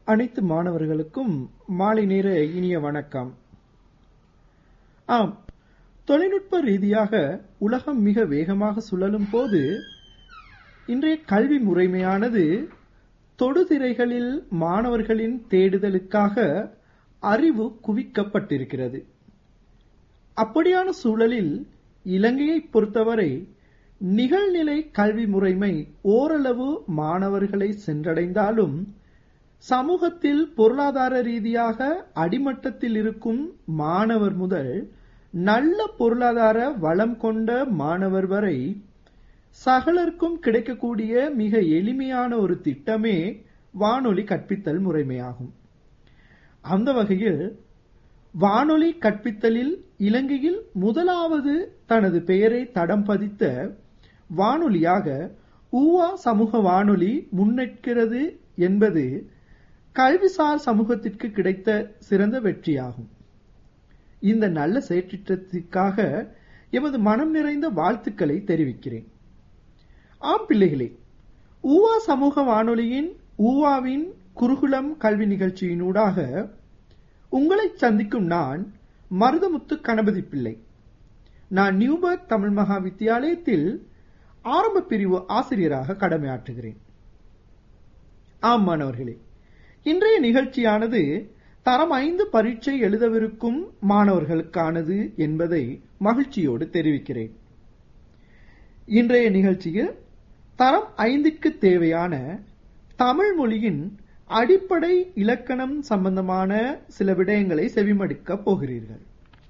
அனைத்து மாணவர்களுக்கும் மாலை நேர இனிய வணக்கம் ஆம் தொழில்நுட்ப ரீதியாக உலகம் மிக வேகமாக சுழலும் போது இன்றைய கல்வி முறைமையானது தொடுதிரைகளில் மாணவர்களின் தேடுதலுக்காக அறிவு குவிக்கப்பட்டிருக்கிறது அப்படியான சூழலில் இலங்கையை பொறுத்தவரை நிகழ்நிலை கல்வி முறைமை ஓரளவு மாணவர்களை சென்றடைந்தாலும் சமூகத்தில் பொருளாதார ரீதியாக அடிமட்டத்தில் இருக்கும் மாணவர் முதல் நல்ல பொருளாதார வளம் கொண்ட மாணவர் வரை சகலருக்கும் கிடைக்கக்கூடிய மிக எளிமையான ஒரு திட்டமே வானொலி கற்பித்தல் முறைமையாகும் அந்த வகையில் வானொலி கற்பித்தலில் இலங்கையில் முதலாவது தனது பெயரை தடம் பதித்த வானொலியாக ஊவா சமூக வானொலி முன்னெடுக்கிறது என்பது கல்விசார் சமூகத்திற்கு கிடைத்த சிறந்த வெற்றியாகும் இந்த நல்ல செயற்றிட்டத்திற்காக எமது மனம் நிறைந்த வாழ்த்துக்களை தெரிவிக்கிறேன் ஆம் பிள்ளைகளே ஊவா சமூக வானொலியின் ஊவாவின் குருகுலம் கல்வி நிகழ்ச்சியினூடாக உங்களை சந்திக்கும் நான் மருதமுத்து கணபதி பிள்ளை நான் நியூபர்க் தமிழ் மகா வித்தியாலயத்தில் ஆரம்ப பிரிவு ஆசிரியராக கடமையாற்றுகிறேன் ஆம் மாணவர்களே இன்றைய நிகழ்ச்சியானது தரம் ஐந்து பரீட்சை எழுதவிருக்கும் மாணவர்களுக்கானது என்பதை மகிழ்ச்சியோடு தெரிவிக்கிறேன் இன்றைய நிகழ்ச்சியில் தரம் ஐந்திற்கு தேவையான தமிழ் மொழியின் அடிப்படை இலக்கணம் சம்பந்தமான சில விடயங்களை செவிமடுக்கப் போகிறீர்கள்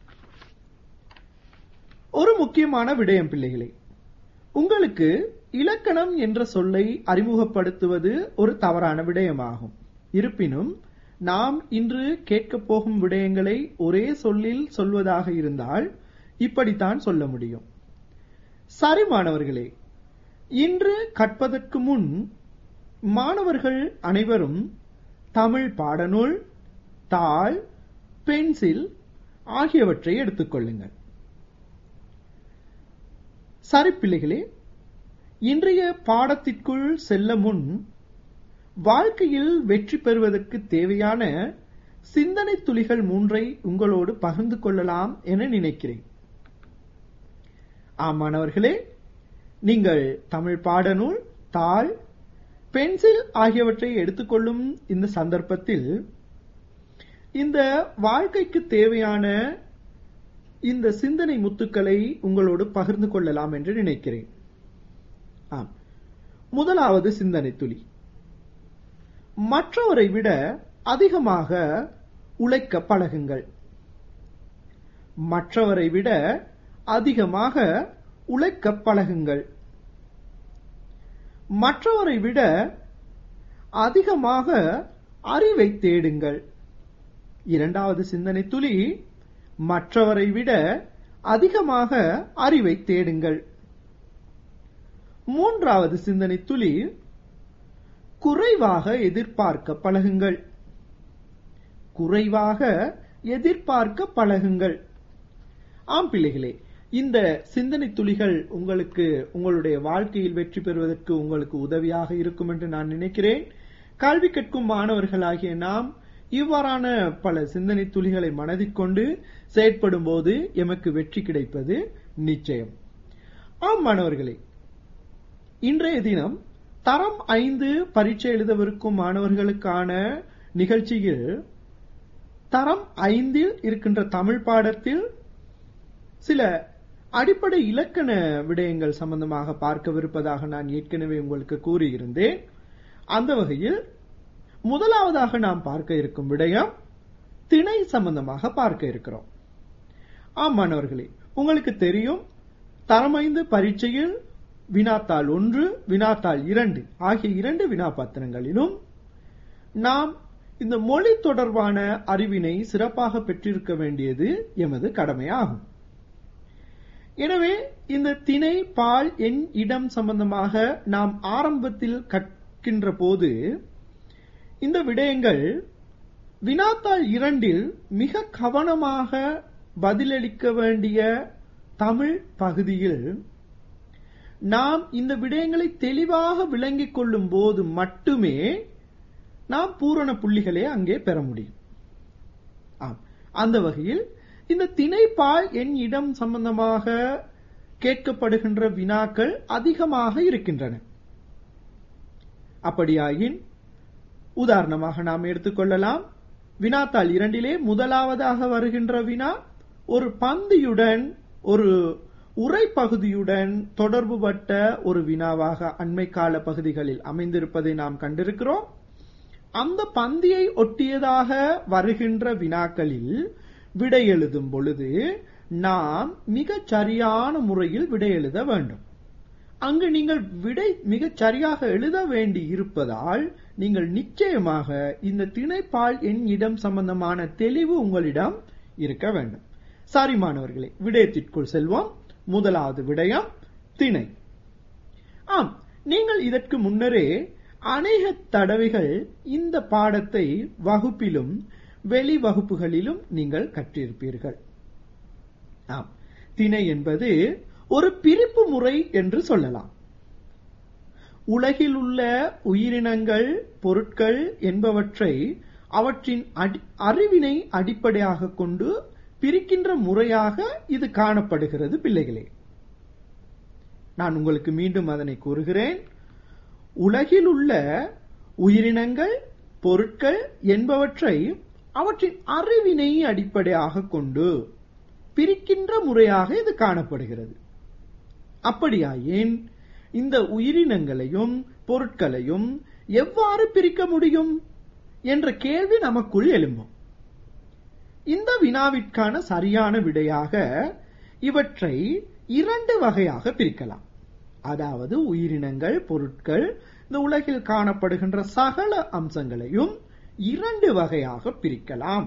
ஒரு முக்கியமான விடயம் பிள்ளைகளே உங்களுக்கு இலக்கணம் என்ற சொல்லை அறிமுகப்படுத்துவது ஒரு தவறான விடயமாகும் இருப்பினும் நாம் இன்று கேட்கப் போகும் விடயங்களை ஒரே சொல்லில் சொல்வதாக இருந்தால் இப்படித்தான் சொல்ல முடியும் சரி மாணவர்களே இன்று கற்பதற்கு முன் மாணவர்கள் அனைவரும் தமிழ் பாடநூல் தாள் பென்சில் ஆகியவற்றை எடுத்துக்கொள்ளுங்கள் சரி பிள்ளைகளே இன்றைய பாடத்திற்குள் செல்ல முன் வாழ்க்கையில் வெற்றி பெறுவதற்கு தேவையான சிந்தனை துளிகள் மூன்றை உங்களோடு பகிர்ந்து கொள்ளலாம் என நினைக்கிறேன் ஆமாணவர்களே நீங்கள் தமிழ் பாடநூல் தாள் பென்சில் ஆகியவற்றை எடுத்துக்கொள்ளும் இந்த சந்தர்ப்பத்தில் இந்த வாழ்க்கைக்கு தேவையான இந்த சிந்தனை முத்துக்களை உங்களோடு பகிர்ந்து கொள்ளலாம் என்று நினைக்கிறேன் ஆம் முதலாவது சிந்தனை துளி மற்றவரை விட அதிகமாக உழைக்க பழகுங்கள் மற்றவரை விட அதிகமாக உழைக்க பழகுங்கள் மற்றவரை விட அதிகமாக அறிவை தேடுங்கள் இரண்டாவது சிந்தனை துளி மற்றவரை விட அதிகமாக அறிவை தேடுங்கள் மூன்றாவது சிந்தனை துளி குறைவாக எதிர்பார்க்க பழகுங்கள் குறைவாக எதிர்பார்க்க பழகுங்கள் ஆம் பிள்ளைகளே இந்த சிந்தனை துளிகள் உங்களுக்கு உங்களுடைய வாழ்க்கையில் வெற்றி பெறுவதற்கு உங்களுக்கு உதவியாக இருக்கும் என்று நான் நினைக்கிறேன் கல்வி கற்கும் மாணவர்களாகிய நாம் இவ்வாறான பல சிந்தனை துளிகளை மனதில் கொண்டு செயற்படும் போது எமக்கு வெற்றி கிடைப்பது நிச்சயம் ஆம் மாணவர்களே இன்றைய தினம் தரம் ஐந்து பரீட்சை எழுதவிருக்கும் மாணவர்களுக்கான நிகழ்ச்சியில் தரம் ஐந்தில் இருக்கின்ற தமிழ் பாடத்தில் சில அடிப்படை இலக்கண விடயங்கள் சம்பந்தமாக பார்க்கவிருப்பதாக நான் ஏற்கனவே உங்களுக்கு கூறியிருந்தேன் அந்த வகையில் முதலாவதாக நாம் பார்க்க இருக்கும் விடயம் திணை சம்பந்தமாக பார்க்க இருக்கிறோம் ஆம் மாணவர்களே உங்களுக்கு தெரியும் தரமைந்து பரீட்சையில் வினாத்தாள் ஒன்று வினாத்தாள் இரண்டு ஆகிய இரண்டு வினாபத்திரங்களிலும் நாம் இந்த மொழி தொடர்பான அறிவினை சிறப்பாக பெற்றிருக்க வேண்டியது எமது கடமையாகும் எனவே இந்த திணை பால் எண் இடம் சம்பந்தமாக நாம் ஆரம்பத்தில் கற்கின்ற போது இந்த விடயங்கள் வினாத்தாள் இரண்டில் மிக கவனமாக பதிலளிக்க வேண்டிய தமிழ் பகுதியில் நாம் இந்த விடயங்களை தெளிவாக விளங்கிக் கொள்ளும் போது மட்டுமே நாம் பூரண புள்ளிகளே அங்கே பெற முடியும் ஆம் அந்த வகையில் இந்த திணைப்பால் என் இடம் சம்பந்தமாக கேட்கப்படுகின்ற வினாக்கள் அதிகமாக இருக்கின்றன அப்படியாயின் உதாரணமாக நாம் எடுத்துக்கொள்ளலாம் வினாத்தாள் இரண்டிலே முதலாவதாக வருகின்ற வினா ஒரு பந்தியுடன் ஒரு உரைப்பகுதியுடன் தொடர்புபட்ட ஒரு வினாவாக அண்மை கால பகுதிகளில் அமைந்திருப்பதை நாம் கண்டிருக்கிறோம் அந்த பந்தியை ஒட்டியதாக வருகின்ற வினாக்களில் விடை எழுதும் பொழுது நாம் மிகச் சரியான முறையில் விடை எழுத வேண்டும் அங்கு நீங்கள் விடை மிகச் சரியாக எழுத வேண்டி இருப்பதால் நீங்கள் நிச்சயமாக இந்த திணைப்பால் என் இடம் சம்பந்தமான தெளிவு உங்களிடம் இருக்க வேண்டும் சாரி மாணவர்களே விடயத்திற்குள் செல்வோம் முதலாவது விடயம் திணை ஆம் நீங்கள் இதற்கு முன்னரே அநேக தடவைகள் இந்த பாடத்தை வகுப்பிலும் வெளி வகுப்புகளிலும் நீங்கள் கற்றிருப்பீர்கள் ஆம் திணை என்பது ஒரு பிரிப்பு முறை என்று சொல்லலாம் உலகில் உள்ள உயிரினங்கள் பொருட்கள் என்பவற்றை அவற்றின் அறிவினை அடிப்படையாக கொண்டு பிரிக்கின்ற முறையாக இது காணப்படுகிறது பிள்ளைகளே நான் உங்களுக்கு மீண்டும் அதனை கூறுகிறேன் உலகில் உள்ள உயிரினங்கள் பொருட்கள் என்பவற்றை அவற்றின் அறிவினை அடிப்படையாக கொண்டு பிரிக்கின்ற முறையாக இது காணப்படுகிறது அப்படியாயின் இந்த உயிரினங்களையும் பொருட்களையும் எவ்வாறு பிரிக்க முடியும் என்ற கேள்வி நமக்குள் எழும்பும் இந்த வினாவிற்கான சரியான விடையாக இவற்றை இரண்டு வகையாக பிரிக்கலாம் அதாவது உயிரினங்கள் பொருட்கள் இந்த உலகில் காணப்படுகின்ற சகல அம்சங்களையும் இரண்டு வகையாக பிரிக்கலாம்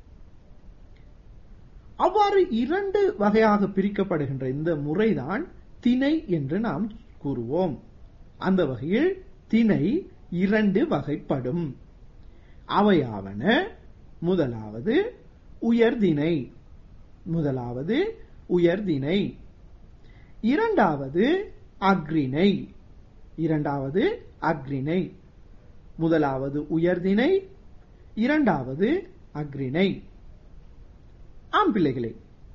அவ்வாறு இரண்டு வகையாக பிரிக்கப்படுகின்ற இந்த முறைதான் திணை என்று நாம் கூறுவோம் அந்த வகையில் திணை இரண்டு வகைப்படும் அவையாவன முதலாவது உயர்திணை முதலாவது உயர்திணை இரண்டாவது அக்ரிணை இரண்டாவது அக்ரிணை முதலாவது உயர்திணை இரண்டாவது அக்ரிணை ஆம் பிள்ளைகளே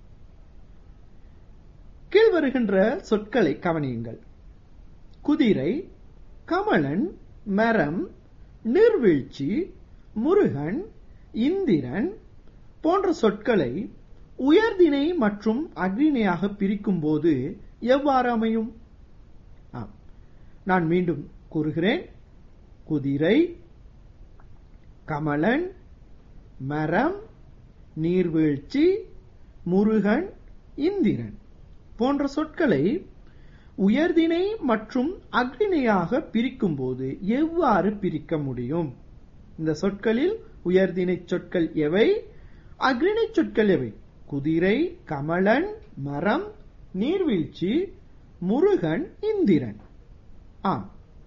கீழ்வருகின்ற சொற்களை கவனியுங்கள் குதிரை கமலன் மரம் நீர்வீழ்ச்சி முருகன் இந்திரன் போன்ற சொற்களை உயர்திணை மற்றும் அக்னிணையாக பிரிக்கும் போது எவ்வாறு அமையும் ஆம் நான் மீண்டும் கூறுகிறேன் குதிரை கமலன் மரம் நீர்வீழ்ச்சி முருகன் இந்திரன் போன்ற சொற்களை உயர்திணை மற்றும் அக்னிணையாக பிரிக்கும் போது எவ்வாறு பிரிக்க முடியும் இந்த சொற்களில் உயர்திணை சொற்கள் எவை அக்னிணை சொற்கள் எவை குதிரை கமலன் மரம் நீர்வீழ்ச்சி முருகன் இந்திரன் ஆம்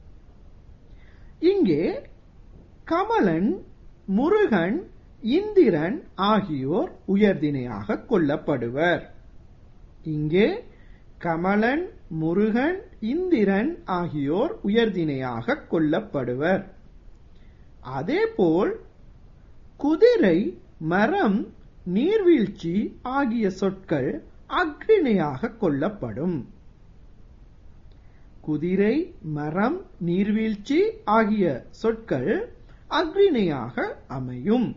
இங்கே கமலன் முருகன் இந்திரன் ஆகியோர் உயர்திணையாக கொள்ளப்படுவர் இங்கே கமலன் முருகன் இந்திரன் ஆகியோர் உயர்திணையாக கொள்ளப்படுவர் அதேபோல் குதிரை மரம் நீர்வீழ்ச்சி ஆகிய சொற்கள் அக்ரிணையாக கொள்ளப்படும் குதிரை மரம் நீர்வீழ்ச்சி ஆகிய சொற்கள் அக்ரிணையாக அமையும்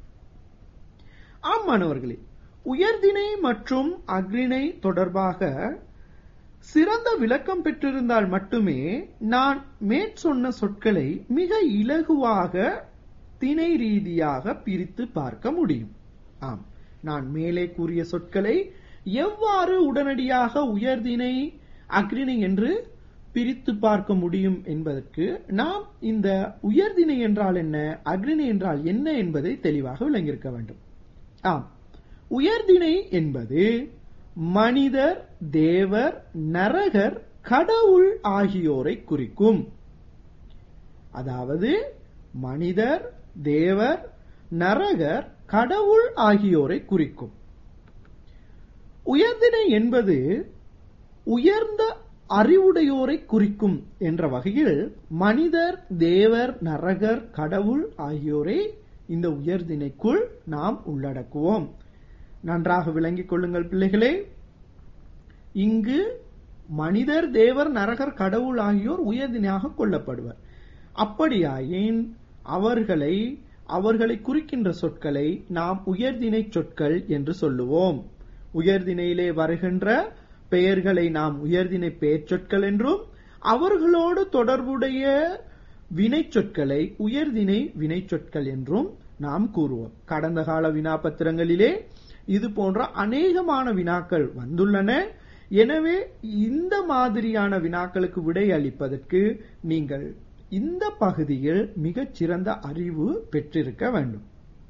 ஆம் மாணவர்களே உயர்திணை மற்றும் அக்ரிணை தொடர்பாக சிறந்த விளக்கம் பெற்றிருந்தால் மட்டுமே நான் மேற்சொன்ன சொற்களை மிக இலகுவாக திணை ரீதியாக பிரித்து பார்க்க முடியும் ஆம் நான் மேலே கூறிய சொற்களை எவ்வாறு உடனடியாக உயர்திணை அக்ரிணை என்று பிரித்து பார்க்க முடியும் என்பதற்கு நாம் இந்த உயர்திணை என்றால் என்ன அக்ரிணை என்றால் என்ன என்பதை தெளிவாக விளங்கியிருக்க வேண்டும் ஆம் உயர்திணை என்பது மனிதர் தேவர் நரகர் கடவுள் ஆகியோரை குறிக்கும் அதாவது மனிதர் தேவர் நரகர் கடவுள் ஆகியோரை குறிக்கும் உயர்திணை என்பது உயர்ந்த அறிவுடையோரை குறிக்கும் என்ற வகையில் மனிதர் தேவர் நரகர் கடவுள் ஆகியோரை இந்த உயர்திணைக்குள் நாம் உள்ளடக்குவோம் நன்றாக விளங்கிக் கொள்ளுங்கள் பிள்ளைகளே இங்கு மனிதர் தேவர் நரகர் கடவுள் ஆகியோர் உயர்தினையாக கொள்ளப்படுவர் அப்படியாயின் அவர்களை அவர்களை குறிக்கின்ற சொற்களை நாம் உயர்தினை சொற்கள் என்று சொல்லுவோம் உயர்தினையிலே வருகின்ற பெயர்களை நாம் உயர்தினை பெயர் சொற்கள் என்றும் அவர்களோடு தொடர்புடைய வினை சொற்களை உயர்தினை வினை சொற்கள் என்றும் நாம் கூறுவோம் கடந்த கால வினாபத்திரங்களிலே இது போன்ற அநேகமான வினாக்கள் வந்துள்ளன எனவே இந்த மாதிரியான வினாக்களுக்கு விடை அளிப்பதற்கு நீங்கள் இந்த பகுதியில் மிகச் சிறந்த அறிவு பெற்றிருக்க வேண்டும்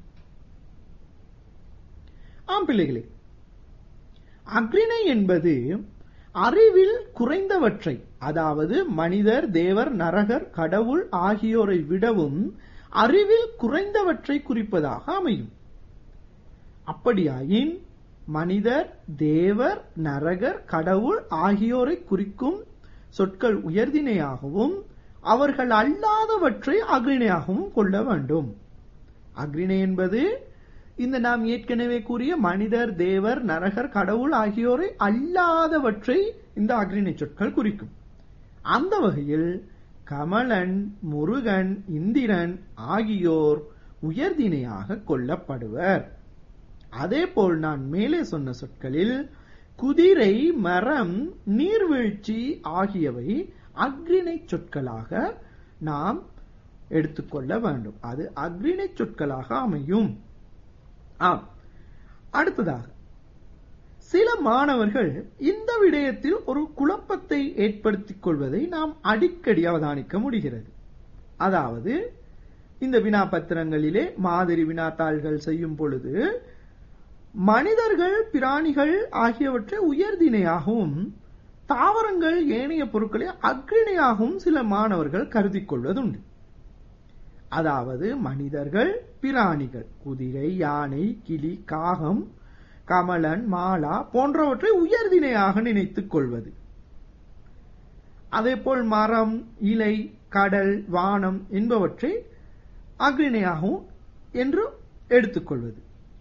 ஆம் பிள்ளைகளே அக்ரிணை என்பது அறிவில் குறைந்தவற்றை அதாவது மனிதர் தேவர் நரகர் கடவுள் ஆகியோரை விடவும் அறிவில் குறைந்தவற்றை குறிப்பதாக அமையும் அப்படியாயின் மனிதர் தேவர் நரகர் கடவுள் ஆகியோரை குறிக்கும் சொற்கள் உயர்தினையாகவும் அவர்கள் அல்லாதவற்றை அக்ரிணையாகவும் கொள்ள வேண்டும் அக்ரிணை என்பது இந்த நாம் ஏற்கனவே கூறிய மனிதர் தேவர் நரகர் கடவுள் ஆகியோரை அல்லாதவற்றை இந்த அக்ரிணை சொற்கள் குறிக்கும் அந்த வகையில் கமலன் முருகன் இந்திரன் ஆகியோர் உயர்தினையாக கொள்ளப்படுவர் அதேபோல் நான் மேலே சொன்ன சொற்களில் குதிரை மரம் நீர்வீழ்ச்சி ஆகியவை அக்ரிணை சொற்களாக நாம் எடுத்துக்கொள்ள வேண்டும் அது அக்ரிணை சொற்களாக அமையும் ஆம் அடுத்ததாக சில மாணவர்கள் இந்த விடயத்தில் ஒரு குழப்பத்தை ஏற்படுத்திக் கொள்வதை நாம் அடிக்கடி அவதானிக்க முடிகிறது அதாவது இந்த வினா பத்திரங்களிலே மாதிரி வினாத்தாள்கள் செய்யும் பொழுது மனிதர்கள் பிராணிகள் ஆகியவற்றை உயர்தினையாகவும் தாவரங்கள் ஏனைய பொருட்களை அக்ரிணையாகவும் சில மாணவர்கள் கருதி கொள்வதுண்டு அதாவது மனிதர்கள் பிராணிகள் குதிரை யானை கிளி காகம் கமலன் மாலா போன்றவற்றை உயர்தினையாக நினைத்துக் கொள்வது அதேபோல் மரம் இலை கடல் வானம் என்பவற்றை அக்ரிணையாகவும் என்று எடுத்துக்கொள்வது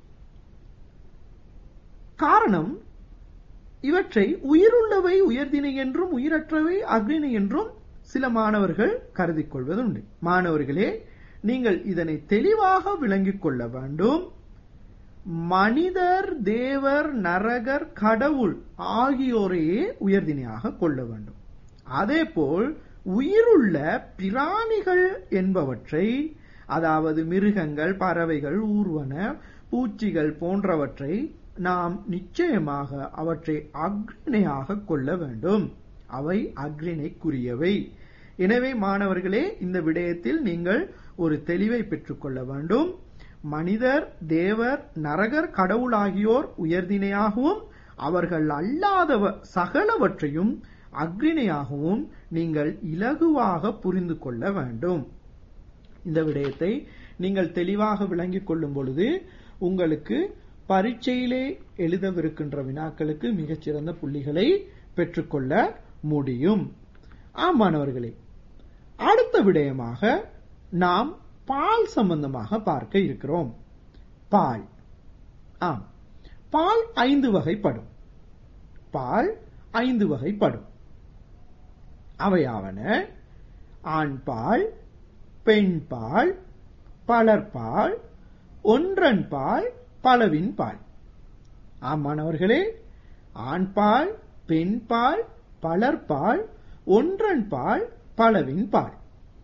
காரணம் இவற்றை உயிருள்ளவை உயர்தினை என்றும் உயிரற்றவை அக்னினை என்றும் சில மாணவர்கள் கருதிக் கொள்வதுண்டு மாணவர்களே நீங்கள் இதனை தெளிவாக விளங்கிக் கொள்ள வேண்டும் மனிதர் தேவர் நரகர் கடவுள் ஆகியோரையே உயர்தினையாக கொள்ள வேண்டும் அதேபோல் உயிருள்ள பிராணிகள் என்பவற்றை அதாவது மிருகங்கள் பறவைகள் ஊர்வன பூச்சிகள் போன்றவற்றை நாம் நிச்சயமாக அவற்றை அக்ரிணையாக கொள்ள வேண்டும் அவை அக்ரிணைக்குரியவை எனவே மாணவர்களே இந்த விடயத்தில் நீங்கள் ஒரு தெளிவை பெற்றுக்கொள்ள வேண்டும் மனிதர் தேவர் நரகர் கடவுள் ஆகியோர் உயர்தினையாகவும் அவர்கள் அல்லாதவ சகலவற்றையும் அக்ரிணையாகவும் நீங்கள் இலகுவாக புரிந்து கொள்ள வேண்டும் இந்த விடயத்தை நீங்கள் தெளிவாக விளங்கிக் கொள்ளும் பொழுது உங்களுக்கு பரீட்சையிலே எழுதவிருக்கின்ற வினாக்களுக்கு மிகச்சிறந்த புள்ளிகளை பெற்றுக்கொள்ள முடியும் ஆம் மாணவர்களே அடுத்த விடயமாக நாம் பால் சம்பந்தமாக பார்க்க இருக்கிறோம் பால் ஆம் பால் ஐந்து வகைப்படும் பால் ஐந்து வகைப்படும் அவையாவன ஆண் பால் பெண் பால் பலர்பால் ஒன்றன் பால் பலவின் பால் ஆமானவர்களே ஆண் பால் பெண் பால் பலர்பால் ஒன்றன் பால் பலவின் பால்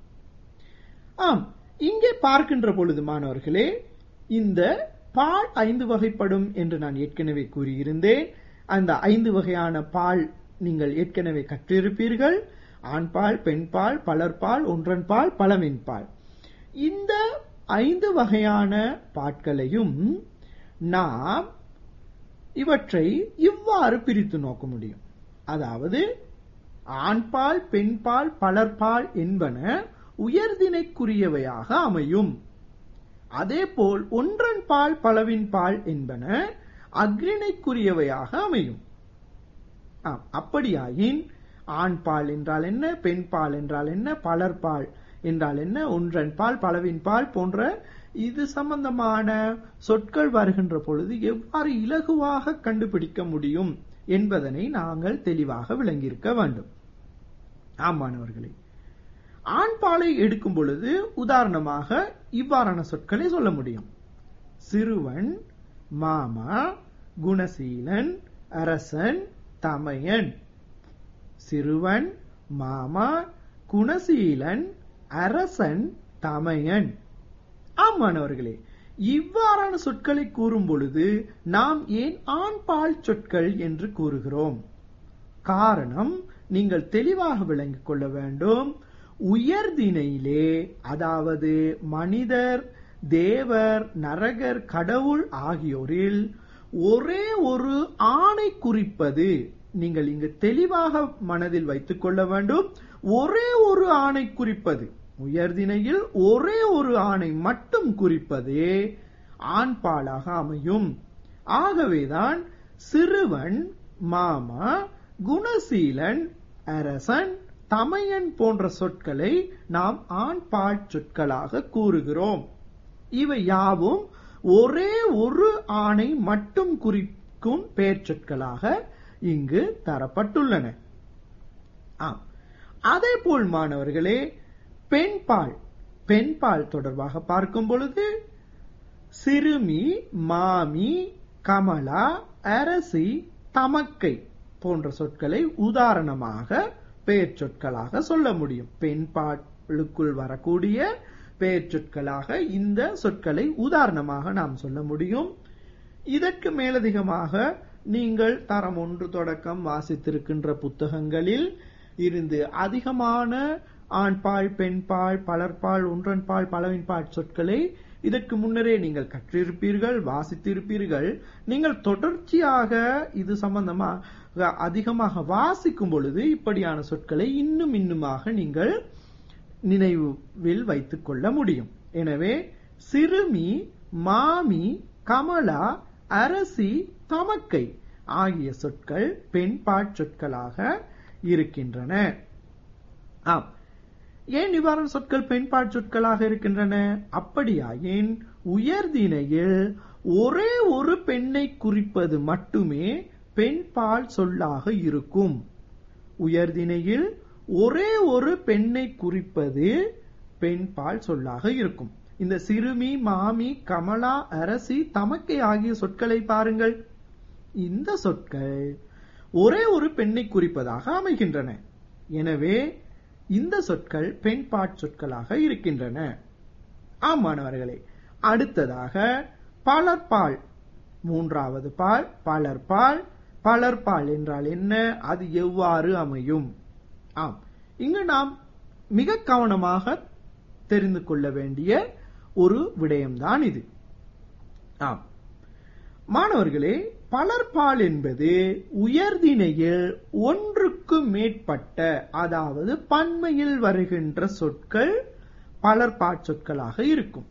ஆம் இங்கே பார்க்கின்ற பொழுது மாணவர்களே இந்த பால் ஐந்து வகைப்படும் என்று நான் ஏற்கனவே கூறியிருந்தேன் அந்த ஐந்து வகையான பால் நீங்கள் ஏற்கனவே கற்றிருப்பீர்கள் ஆண்பால் பெண்பால் பலர்பால் ஒன்றன் பால் பழமின் பால் இந்த ஐந்து வகையான பாட்களையும் நாம் இவற்றை இவ்வாறு பிரித்து நோக்க முடியும் அதாவது ஆண்பால் பெண்பால் பலர்பால் என்பன உயர்தினைக்குரியவையாக அமையும் அதேபோல் ஒன்றன் பால் பலவின் பால் என்பன அக்ரிணைக்குரியவையாக அமையும் அப்படியாயின் ஆண் பால் என்றால் என்ன பெண் பால் என்றால் என்ன பலர்பால் என்றால் என்ன ஒன்றன் பால் பலவின் பால் போன்ற இது சம்பந்தமான சொற்கள் வருகின்ற பொழுது எவ்வாறு இலகுவாக கண்டுபிடிக்க முடியும் என்பதனை நாங்கள் தெளிவாக விளங்கியிருக்க வேண்டும் ஆமானவர்களே ஆண் பாலை எடுக்கும் பொழுது உதாரணமாக இவ்வாறான சொற்களை சொல்ல முடியும் சிறுவன் மாமா குணசீலன் அரசன் தமையன் சிறுவன் மாமா குணசீலன் அரசன் தமையன் ஆமானவர்களே இவ்வாறான சொற்களை கூறும் பொழுது நாம் ஏன் ஆண் பால் சொற்கள் என்று கூறுகிறோம் காரணம் நீங்கள் தெளிவாக விளங்கிக் கொள்ள வேண்டும் உயர்தினையிலே அதாவது மனிதர் தேவர் நரகர் கடவுள் ஆகியோரில் ஒரே ஒரு ஆணை குறிப்பது நீங்கள் இங்கு தெளிவாக மனதில் வைத்துக் கொள்ள வேண்டும் ஒரே ஒரு ஆணை குறிப்பது உயர்தினையில் ஒரே ஒரு ஆணை மட்டும் குறிப்பதே ஆண் பாலாக அமையும் ஆகவேதான் சிறுவன் மாமா குணசீலன் அரசன் தமையன் போன்ற சொற்களை நாம் ஆண் பால் சொற்களாக கூறுகிறோம் இவை யாவும் ஒரே ஒரு ஆணை மட்டும் குறிக்கும் பெயர் சொற்களாக இங்கு தரப்பட்டுள்ளன ஆம் அதே போல் மாணவர்களே பெண்பால் பெண்பால் தொடர்பாக பார்க்கும் பொழுது சிறுமி மாமி கமலா அரசி தமக்கை போன்ற சொற்களை உதாரணமாக பெயர் சொற்களாக சொல்ல முடியும் பெண்பாலுக்குள் வரக்கூடிய பெயர் சொற்களாக இந்த சொற்களை உதாரணமாக நாம் சொல்ல முடியும் இதற்கு மேலதிகமாக நீங்கள் தரம் ஒன்று தொடக்கம் வாசித்திருக்கின்ற புத்தகங்களில் இருந்து அதிகமான ஆண்பால் பெண்பால் பலர்பால் ஒன்றன்பால் பலவின்பால் சொற்களை இதற்கு முன்னரே நீங்கள் கற்றிருப்பீர்கள் வாசித்திருப்பீர்கள் நீங்கள் தொடர்ச்சியாக இது சம்பந்தமாக அதிகமாக வாசிக்கும் பொழுது இப்படியான சொற்களை இன்னும் இன்னுமாக நீங்கள் நினைவில் வைத்துக் கொள்ள முடியும் எனவே சிறுமி மாமி கமலா அரசி தமக்கை ஆகிய சொற்கள் பெண்பாட் சொற்களாக இருக்கின்றன ஆம் ஏன் இவ்வாறான சொற்கள் பெண்பாட் சொற்களாக இருக்கின்றன அப்படியாயின் உயர்தினையில் ஒரே ஒரு பெண்ணை குறிப்பது மட்டுமே பெண்பால் சொல்லாக இருக்கும் உயர்தினையில் ஒரே ஒரு பெண்ணை குறிப்பது பெண்பால் சொல்லாக இருக்கும் இந்த சிறுமி மாமி கமலா அரசி தமக்கை ஆகிய சொற்களை பாருங்கள் இந்த சொற்கள் ஒரே ஒரு பெண்ணை குறிப்பதாக அமைகின்றன எனவே இந்த சொற்கள் பெண்பாட் சொற்களாக இருக்கின்றன ஆம் மாணவர்களே அடுத்ததாக பலர்பால் மூன்றாவது பால் பலர்பால் பலர்பால் என்றால் என்ன அது எவ்வாறு அமையும் ஆம் இங்கு நாம் மிக கவனமாக தெரிந்து கொள்ள வேண்டிய ஒரு விடயம்தான் இது ஆம் மாணவர்களே பலர்பால் என்பது உயர்தினையில் ஒன்றுக்கு மேற்பட்ட அதாவது பன்மையில் வருகின்ற சொற்கள் பலர்பாற் சொற்களாக இருக்கும்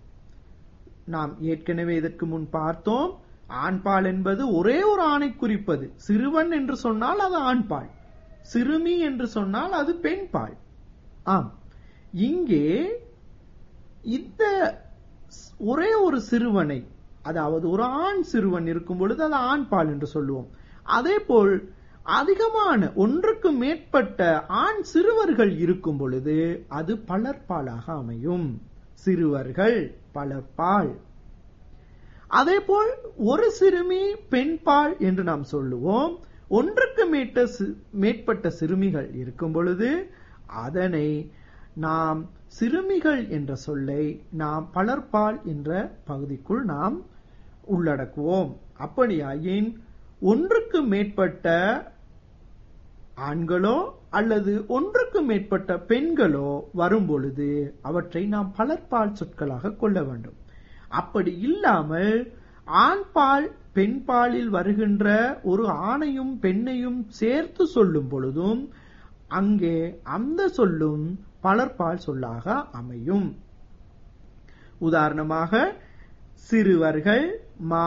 நாம் ஏற்கனவே இதற்கு முன் பார்த்தோம் ஆண்பால் என்பது ஒரே ஒரு ஆணை குறிப்பது சிறுவன் என்று சொன்னால் அது ஆண்பால் சிறுமி என்று சொன்னால் அது பெண்பால் ஆம் இங்கே இந்த ஒரே ஒரு சிறுவனை அதாவது ஒரு ஆண் சிறுவன் இருக்கும் பொழுது அது ஆண் பால் என்று சொல்லுவோம் அதே போல் அதிகமான ஒன்றுக்கு மேற்பட்ட ஆண் சிறுவர்கள் இருக்கும் பொழுது அது பலர்பாலாக அமையும் சிறுவர்கள் பலர்பால் அதே போல் ஒரு சிறுமி பெண்பால் என்று நாம் சொல்லுவோம் ஒன்றுக்கு மேட்ட மேற்பட்ட சிறுமிகள் இருக்கும் பொழுது அதனை நாம் சிறுமிகள் என்ற சொல்லை நாம் பலர்பால் என்ற பகுதிக்குள் நாம் உள்ளடக்குவோம் அப்படியாயின் ஒன்றுக்கு மேற்பட்ட ஆண்களோ அல்லது ஒன்றுக்கு மேற்பட்ட பெண்களோ வரும் பொழுது அவற்றை நாம் பலர்பால் சொற்களாக கொள்ள வேண்டும் அப்படி இல்லாமல் ஆண்பால் பெண்பாலில் வருகின்ற ஒரு ஆணையும் பெண்ணையும் சேர்த்து சொல்லும் பொழுதும் அங்கே அந்த சொல்லும் பலர்பால் சொல்லாக அமையும் உதாரணமாக சிறுவர்கள்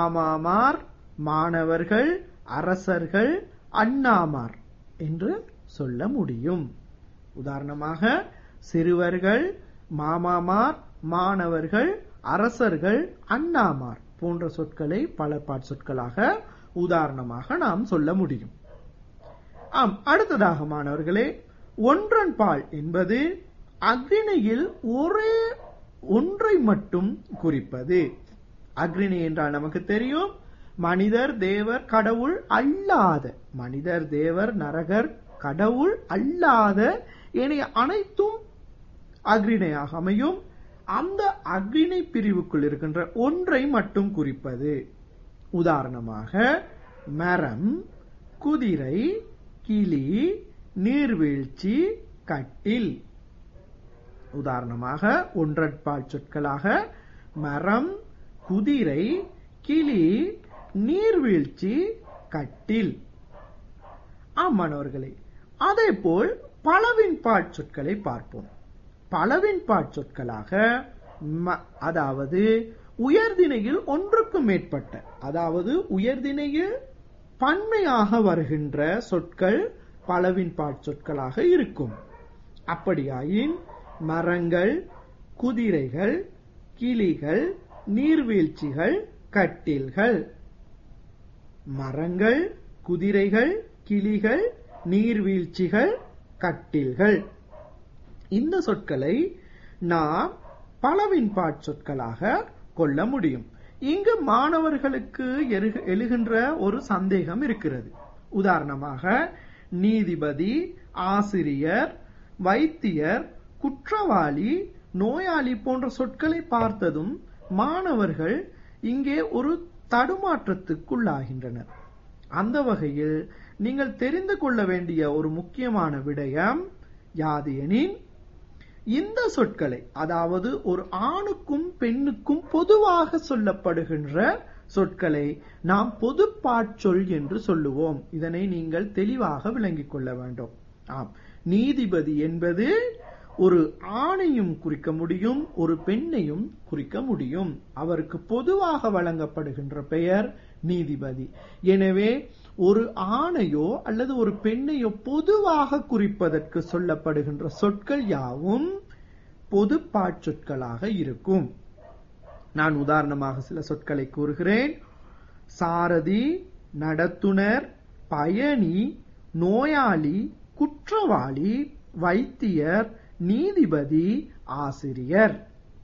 மாமாமார் மாணவர்கள் அரசர்கள் அண்ணாமார் என்று சொல்ல முடியும் உதாரணமாக சிறுவர்கள் மாமாமார் மாணவர்கள் அரசர்கள் அண்ணாமார் போன்ற சொற்களை பல பாட் சொற்களாக உதாரணமாக நாம் சொல்ல முடியும் ஆம் அடுத்ததாக மாணவர்களே ஒன்றன் பால் என்பது அக்ரிணையில் ஒரே ஒன்றை மட்டும் குறிப்பது அக்ரிணை என்றால் நமக்கு தெரியும் மனிதர் தேவர் கடவுள் அல்லாத மனிதர் தேவர் நரகர் கடவுள் அல்லாத ஏனைய அனைத்தும் அக்ரிணையாக அமையும் அந்த அக்ரிணை பிரிவுக்குள் இருக்கின்ற ஒன்றை மட்டும் குறிப்பது உதாரணமாக மரம் குதிரை கிளி நீர்வீழ்ச்சி கட்டில் உதாரணமாக ஒன்றற்பால் சொற்களாக மரம் குதிரை கிளி நீர்வீழ்ச்சி கட்டில் ஆமானவர்களே அதே போல் பலவின் பாட் சொற்களை பார்ப்போம் பலவின் பாட் சொற்களாக ம- அதாவது உயர்திணையில் ஒன்றுக்கு மேற்பட்ட அதாவது உயர்திணையில் பன்மையாக வருகின்ற சொற்கள் பலவின் பாட் சொற்களாக இருக்கும் அப்படியாயின் மரங்கள் குதிரைகள் கிளிகள் நீர்வீழ்ச்சிகள் கட்டில்கள் மரங்கள் குதிரைகள் கிளிகள் நீர்வீழ்ச்சிகள் கட்டில்கள் இந்த சொற்களை நாம் பலவின் பாட் சொற்களாக கொள்ள முடியும் இங்கு மாணவர்களுக்கு எருக- எழுகின்ற ஒரு சந்தேகம் இருக்கிறது உதாரணமாக நீதிபதி ஆசிரியர் வைத்தியர் குற்றவாளி நோயாளி போன்ற சொற்களை பார்த்ததும் மாணவர்கள் இங்கே ஒரு தடுமாற்றத்துக்குள்ளாகின்றனர் அந்த வகையில் நீங்கள் தெரிந்து கொள்ள வேண்டிய ஒரு முக்கியமான விடயம் யாது எனின் இந்த சொற்களை அதாவது ஒரு ஆணுக்கும் பெண்ணுக்கும் பொதுவாக சொல்லப்படுகின்ற சொற்களை நாம் பொதுப்பாச்சொல் என்று சொல்லுவோம் இதனை நீங்கள் தெளிவாக விளங்கிக் கொள்ள வேண்டும் ஆம் நீதிபதி என்பது ஒரு ஆணையும் குறிக்க முடியும் ஒரு பெண்ணையும் குறிக்க முடியும் அவருக்கு பொதுவாக வழங்கப்படுகின்ற பெயர் நீதிபதி எனவே ஒரு ஆணையோ அல்லது ஒரு பெண்ணையோ பொதுவாக குறிப்பதற்கு சொல்லப்படுகின்ற சொற்கள் யாவும் பொதுப்பாட் சொற்களாக இருக்கும் நான் உதாரணமாக சில சொற்களை கூறுகிறேன் சாரதி நடத்துனர் பயணி நோயாளி குற்றவாளி வைத்தியர் நீதிபதி ஆசிரியர்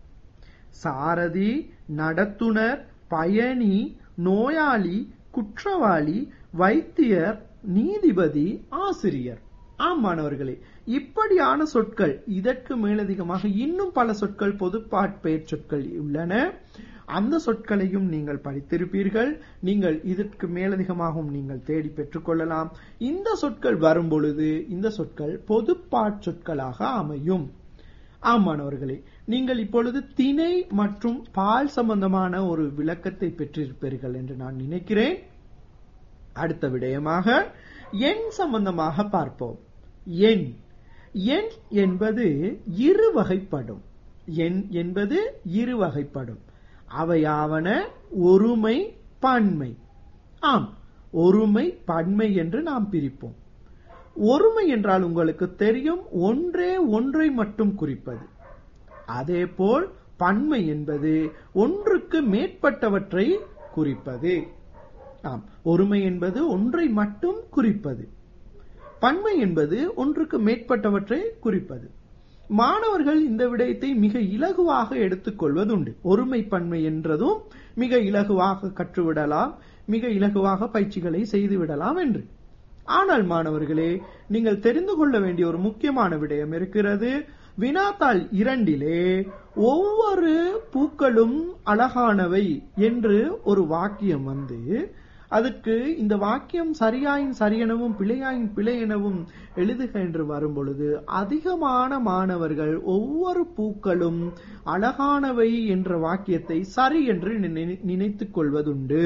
சாரதி நடத்துனர் பயணி நோயாளி குற்றவாளி வைத்தியர் நீதிபதி ஆசிரியர் ஆம் மாணவர்களே இப்படியான சொற்கள் இதற்கு மேலதிகமாக இன்னும் பல சொற்கள் பொதுப்பாட் பெயர் சொற்கள் உள்ளன அந்த சொற்களையும் நீங்கள் படித்திருப்பீர்கள் நீங்கள் இதற்கு மேலதிகமாகவும் நீங்கள் தேடி பெற்றுக்கொள்ளலாம் இந்த சொற்கள் வரும் பொழுது இந்த சொற்கள் பொதுப்பாட் சொற்களாக அமையும் ஆமானவர்களே நீங்கள் இப்பொழுது திணை மற்றும் பால் சம்பந்தமான ஒரு விளக்கத்தை பெற்றிருப்பீர்கள் என்று நான் நினைக்கிறேன் அடுத்த விடயமாக எண் சம்பந்தமாக பார்ப்போம் எண் எண் என்பது இரு வகைப்படும் எண் என்பது இரு வகைப்படும் அவையாவன ஒருமை பன்மை ஆம் ஒருமை பன்மை என்று நாம் பிரிப்போம் ஒருமை என்றால் உங்களுக்கு தெரியும் ஒன்றே ஒன்றை மட்டும் குறிப்பது அதேபோல் பன்மை என்பது ஒன்றுக்கு மேற்பட்டவற்றை குறிப்பது ஆம் ஒருமை என்பது ஒன்றை மட்டும் குறிப்பது பன்மை என்பது ஒன்றுக்கு மேற்பட்டவற்றை குறிப்பது மாணவர்கள் இந்த விடயத்தை மிக இலகுவாக எடுத்துக்கொள்வதுண்டு ஒருமை பன்மை என்றதும் மிக இலகுவாக கற்றுவிடலாம் மிக இலகுவாக பயிற்சிகளை செய்துவிடலாம் என்று ஆனால் மாணவர்களே நீங்கள் தெரிந்து கொள்ள வேண்டிய ஒரு முக்கியமான விடயம் இருக்கிறது வினாத்தாள் இரண்டிலே ஒவ்வொரு பூக்களும் அழகானவை என்று ஒரு வாக்கியம் வந்து அதற்கு இந்த வாக்கியம் சரியாயின் சரியெனவும் பிழையாயின் பிழை எனவும் எழுதுக என்று வரும் பொழுது அதிகமான மாணவர்கள் ஒவ்வொரு பூக்களும் அழகானவை என்ற வாக்கியத்தை சரி என்று நினை- நினைத்துக் கொள்வதுண்டு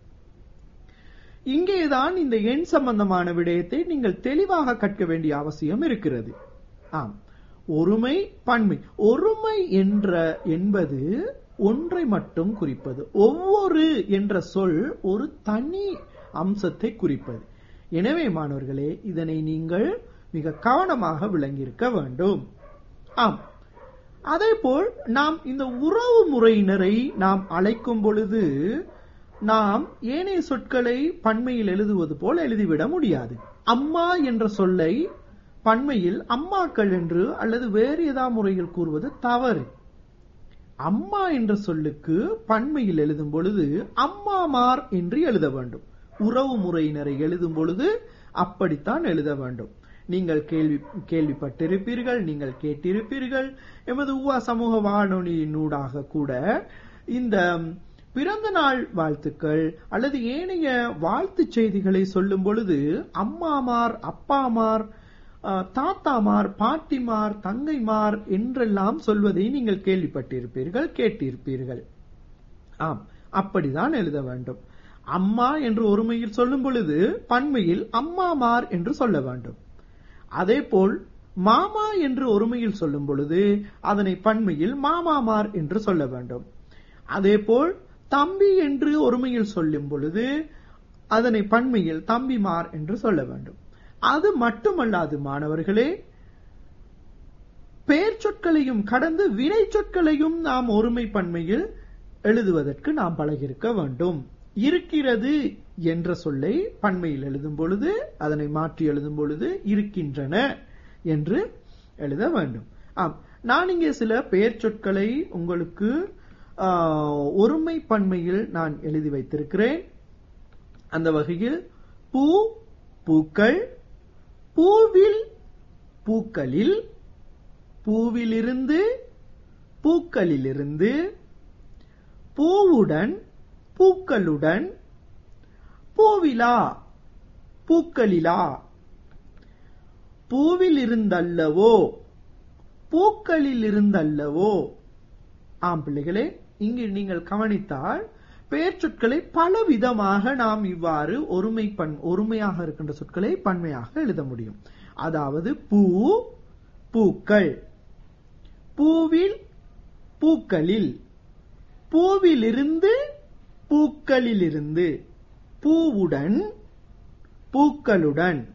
இங்கேதான் இந்த எண் சம்பந்தமான விடயத்தை நீங்கள் தெளிவாக கற்க வேண்டிய அவசியம் இருக்கிறது ஆம் ஒருமை பன்மை ஒருமை என்ற என்பது ஒன்றை மட்டும் குறிப்பது ஒவ்வொரு என்ற சொல் ஒரு தனி அம்சத்தை குறிப்பது எனவே மாணவர்களே இதனை நீங்கள் மிக கவனமாக விளங்கியிருக்க வேண்டும் ஆம் அதேபோல் நாம் இந்த உறவு முறையினரை நாம் அழைக்கும் பொழுது நாம் ஏனைய சொற்களை பன்மையில் எழுதுவது போல் எழுதிவிட முடியாது அம்மா என்ற சொல்லை பன்மையில் அம்மாக்கள் என்று அல்லது வேறு ஏதாவது முறையில் கூறுவது தவறு அம்மா என்ற சொல்லுக்கு பன்மையில் எழுதும் பொழுது அம்மாமார் என்று எழுத வேண்டும் உறவு முறையினரை எழுதும் பொழுது அப்படித்தான் எழுத வேண்டும் நீங்கள் கேள்வி கேள்விப்பட்டிருப்பீர்கள் நீங்கள் கேட்டிருப்பீர்கள் எமது உவா சமூக வானொலியினூடாக கூட இந்த பிறந்த நாள் வாழ்த்துக்கள் அல்லது ஏனைய வாழ்த்து செய்திகளை சொல்லும் பொழுது அம்மாமார் அப்பாமார் அஹ், தாத்தாமார் பாட்டிமார் தங்கைமார் என்றெல்லாம் சொல்வதை நீங்கள் கேள்விப்பட்டிருப்பீர்கள் கேட்டிருப்பீர்கள் ஆம் அப்படிதான் எழுத வேண்டும் அம்மா என்று ஒருமையில் சொல்லும் பொழுது பன்மையில் அம்மாமார் என்று சொல்ல வேண்டும் அதேபோல் மாமா என்று ஒருமையில் சொல்லும் பொழுது அதனை பன்மையில் மாமாமார் என்று சொல்ல வேண்டும் அதேபோல் தம்பி என்று ஒருமையில் சொல்லும் பொழுது அதனை பன்மையில் தம்பிமார் என்று சொல்ல வேண்டும் அது மட்டுமல்லாது மாணவர்களே பெயர் சொற்களையும் கடந்து வினை சொற்களையும் நாம் ஒருமை பன்மையில் எழுதுவதற்கு நாம் பழகியிருக்க வேண்டும் இருக்கிறது என்ற சொல்லை பன்மையில் எழுதும் பொழுது அதனை மாற்றி எழுதும் பொழுது இருக்கின்றன என்று எழுத வேண்டும் ஆம் நான் இங்கே சில பெயர் சொற்களை உங்களுக்கு ஆஹ், ஒருமை பன்மையில் நான் எழுதி வைத்திருக்கிறேன் அந்த வகையில் பூ பூக்கள் பூவில் பூக்களில் பூவிலிருந்து பூக்களிலிருந்து பூவுடன் பூக்களுடன் பூவிலா பூக்களிலா பூவில் இருந்தல்லவோ பூக்களில் இருந்தல்லவோ ஆம் பிள்ளைகளே இங்கு நீங்கள் கவனித்தால் பெயர் சொற்களை பல விதமாக நாம் இவ்வாறு ஒருமை பண் ஒருமையாக இருக்கின்ற சொற்களை பன்மையாக எழுத முடியும் அதாவது பூ பூக்கள் பூவில் பூக்களில் பூவிலிருந்து பூக்களிலிருந்து பூவுடன் பூக்களுடன்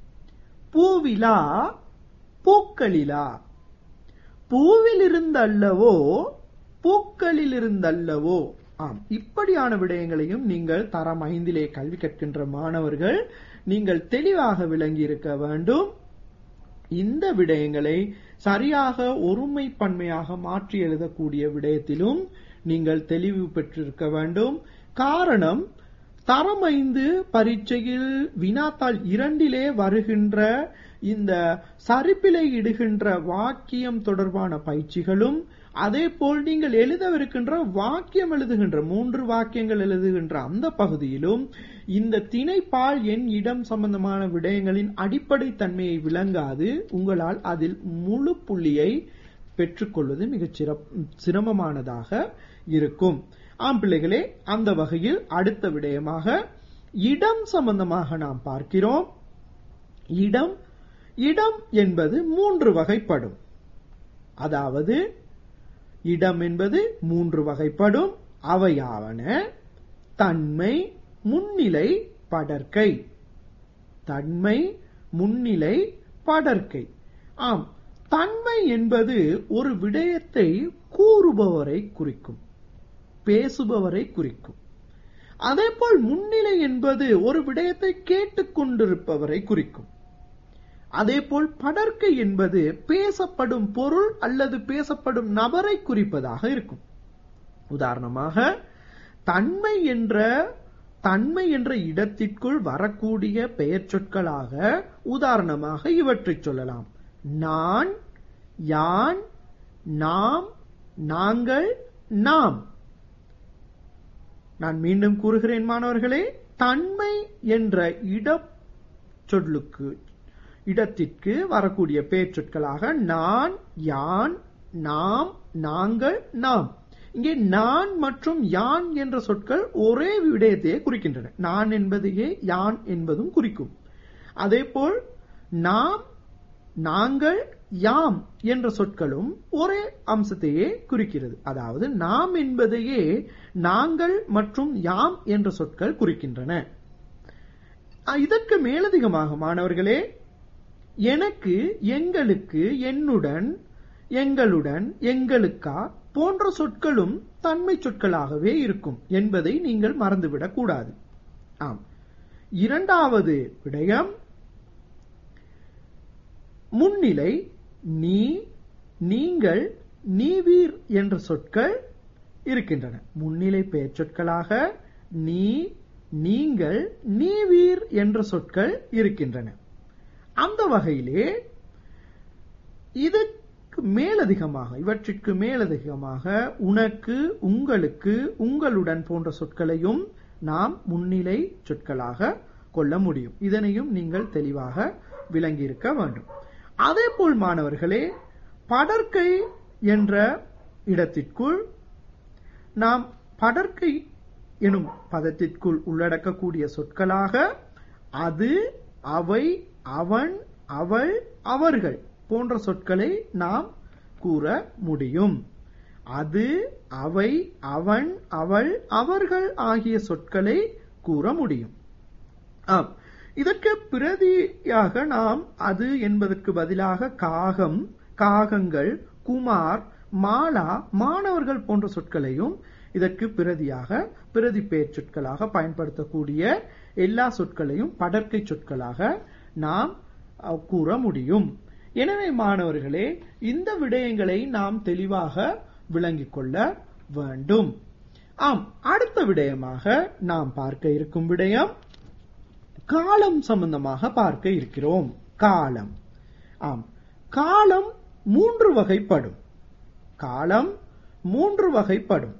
பூவிலா பூக்களிலா பூவிலிருந்தல்லவோ பூக்களிலிருந்தல்லவோ ஆம் இப்படியான விடயங்களையும் நீங்கள் தரம் ஐந்திலே கல்வி கற்கின்ற மாணவர்கள் நீங்கள் தெளிவாக விளங்கி இருக்க வேண்டும் இந்த விடயங்களை சரியாக ஒருமை பன்மையாக மாற்றி எழுதக்கூடிய விடயத்திலும் நீங்கள் தெளிவு பெற்றிருக்க வேண்டும் காரணம் தரம் ஐந்து பரீட்சையில் வினாத்தாள் இரண்டிலே வருகின்ற இந்த சரிப்பிலை இடுகின்ற வாக்கியம் தொடர்பான பயிற்சிகளும் அதே போல் நீங்கள் எழுதவிருக்கின்ற வாக்கியம் எழுதுகின்ற மூன்று வாக்கியங்கள் எழுதுகின்ற அந்த பகுதியிலும் இந்த திணைப்பால் என் இடம் சம்பந்தமான விடயங்களின் அடிப்படை தன்மையை விளங்காது உங்களால் அதில் முழு புள்ளியை பெற்றுக்கொள்வது மிகச் சிறப் சிரமமானதாக இருக்கும் ஆம் பிள்ளைகளே அந்த வகையில் அடுத்த விடயமாக இடம் சம்பந்தமாக நாம் பார்க்கிறோம் இடம் இடம் என்பது மூன்று வகைப்படும் அதாவது இடம் என்பது மூன்று வகைப்படும் அவையாவன தன்மை முன்னிலை படர்க்கை தன்மை முன்னிலை படர்க்கை ஆம் தன்மை என்பது ஒரு விடயத்தை கூறுபவரை குறிக்கும் பேசுபவரை குறிக்கும் அதேபோல் முன்னிலை என்பது ஒரு விடயத்தை கேட்டுக்கொண்டிருப்பவரை குறிக்கும் அதேபோல் படர்க்கை என்பது பேசப்படும் பொருள் அல்லது பேசப்படும் நபரை குறிப்பதாக இருக்கும் உதாரணமாக தன்மை என்ற தன்மை என்ற இடத்திற்குள் வரக்கூடிய பெயர் சொற்களாக உதாரணமாக இவற்றை சொல்லலாம் நான் யான் நாம் நாங்கள் நாம் நான் மீண்டும் கூறுகிறேன் மாணவர்களே தன்மை என்ற இட சொல்லுக்கு இடத்திற்கு வரக்கூடிய பெயர்ச்சொற்களாக நான் யான் நாம் நாங்கள் நாம் இங்கே நான் மற்றும் யான் என்ற சொற்கள் ஒரே விடயத்தையே குறிக்கின்றன நான் என்பதையே யான் என்பதும் குறிக்கும் அதேபோல் நாம் நாங்கள் யாம் என்ற சொற்களும் ஒரே அம்சத்தையே குறிக்கிறது அதாவது நாம் என்பதையே நாங்கள் மற்றும் யாம் என்ற சொற்கள் குறிக்கின்றன இதற்கு மேலதிகமாக மாணவர்களே எனக்கு எங்களுக்கு என்னுடன் எங்களுடன் எங்களுக்கா போன்ற சொற்களும் தன்மை சொற்களாகவே இருக்கும் என்பதை நீங்கள் மறந்துவிடக் கூடாது ஆம் இரண்டாவது விடயம் முன்னிலை நீ நீங்கள் நீவீர் என்ற சொற்கள் இருக்கின்றன முன்னிலை பெயர் சொற்களாக நீ நீங்கள் நீவீர் என்ற சொற்கள் இருக்கின்றன அந்த வகையிலே இதற்கு மேலதிகமாக இவற்றிற்கு மேலதிகமாக உனக்கு உங்களுக்கு உங்களுடன் போன்ற சொற்களையும் நாம் முன்னிலை சொற்களாக கொள்ள முடியும் இதனையும் நீங்கள் தெளிவாக விளங்கியிருக்க வேண்டும் அதே போல் மாணவர்களே படற்கை என்ற இடத்திற்குள் நாம் படற்கை எனும் பதத்திற்குள் உள்ளடக்கக்கூடிய சொற்களாக அது அவை அவன் அவள் அவர்கள் போன்ற சொற்களை நாம் கூற முடியும் அது அவை அவன் அவள் அவர்கள் ஆகிய சொற்களை கூற முடியும் ஆம் இதற்கு பிரதியாக நாம் அது என்பதற்கு பதிலாக காகம் காகங்கள் குமார் மாலா மாணவர்கள் போன்ற சொற்களையும் இதற்கு பிரதியாக பிரதி பெயர் சொற்களாக பயன்படுத்தக்கூடிய எல்லா சொற்களையும் படற்கை சொற்களாக நாம் அஹ், கூற முடியும் எனவே மாணவர்களே இந்த விடயங்களை நாம் தெளிவாக விளங்கிக் கொள்ள வேண்டும் ஆம் அடுத்த விடயமாக நாம் பார்க்க இருக்கும் விடயம் காலம் சம்பந்தமாக பார்க்க இருக்கிறோம் காலம் ஆம் காலம் மூன்று வகைப்படும் காலம் மூன்று வகைப்படும்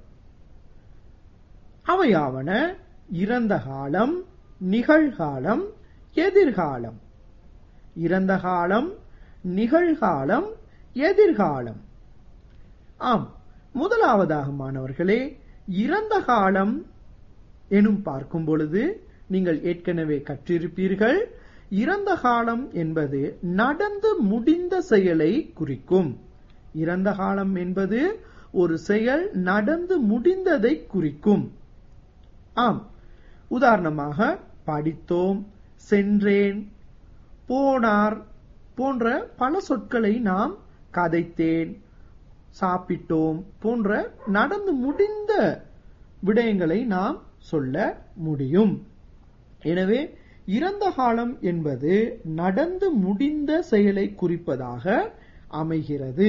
அவையாவன இறந்த காலம் நிகழ்காலம் எதிர்காலம் இறந்த காலம் நிகழ்காலம் எதிர்காலம் ஆம் முதலாவதாக மாணவர்களே இறந்த காலம் எனும் பார்க்கும் பொழுது நீங்கள் ஏற்கனவே கற்றிருப்பீர்கள் இறந்த காலம் என்பது நடந்து முடிந்த செயலை குறிக்கும் இறந்த காலம் என்பது ஒரு செயல் நடந்து முடிந்ததை குறிக்கும் ஆம் உதாரணமாக படித்தோம் சென்றேன் போனார் போன்ற பல சொற்களை நாம் கதைத்தேன் சாப்பிட்டோம் போன்ற நடந்து முடிந்த விடயங்களை நாம் சொல்ல முடியும் எனவே இறந்த காலம் என்பது நடந்து முடிந்த செயலை குறிப்பதாக அமைகிறது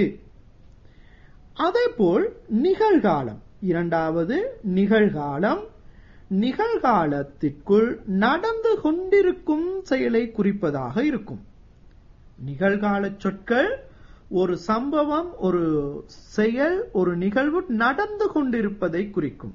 அதேபோல் நிகழ்காலம் இரண்டாவது நிகழ்காலம் நிகழ்காலத்திற்குள் நடந்து கொண்டிருக்கும் செயலை குறிப்பதாக இருக்கும் நிகழ்கால சொற்கள் ஒரு சம்பவம் ஒரு செயல் ஒரு நிகழ்வு நடந்து கொண்டிருப்பதை குறிக்கும்